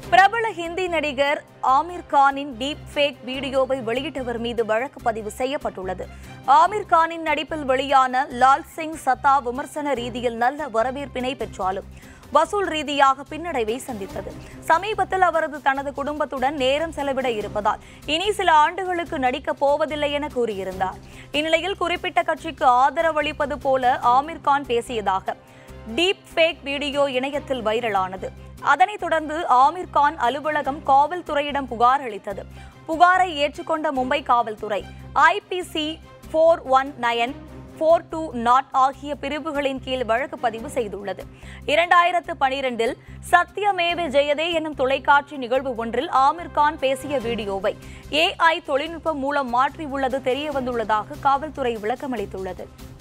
பிரபல ஹிந்தி நடிகர் ஆமீர் கானின் டீப் ஃபேக் வீடியோவை வெளியிட்டவர் மீது வழக்கு பதிவு செய்யப்பட்டுள்ளது ஆமீர் கானின் நடிப்பில் வெளியான லால் சிங் சத்தா விமர்சன ரீதியில் நல்ல வரவேற்பினை பெற்றாலும் வசூல் ரீதியாக பின்னடைவை சந்தித்தது சமீபத்தில் அவரது தனது குடும்பத்துடன் நேரம் செலவிட இருப்பதால் இனி சில ஆண்டுகளுக்கு நடிக்கப் போவதில்லை என கூறியிருந்தார் இந்நிலையில் குறிப்பிட்ட கட்சிக்கு ஆதரவளிப்பது போல ஆமீர் கான் பேசியதாக டீப் ஃபேக் வீடியோ இணையத்தில் வைரலானது அதனைத் தொடர்ந்து ஆமீர் கான் அலுவலகம் காவல்துறையிடம் புகார் அளித்தது புகாரை ஏற்றுக்கொண்ட மும்பை காவல்துறை IPC four one nine four two nought ஆகிய பிரிவுகளின் கீழ் வழக்கு பதிவு செய்துள்ளது இரண்டாயிரத்து பனிரெண்டில் சத்யமேவ ஜெயதே எனும் தொலைக்காட்சி நிகழ்வு ஒன்றில் ஆமீர் கான் பேசிய வீடியோவை ஏஐ தொழில்நுட்பம் மூலம் மாற்றியுள்ளது தெரியவந்துள்ளதாக காவல்துறை விளக்கமளித்துள்ளது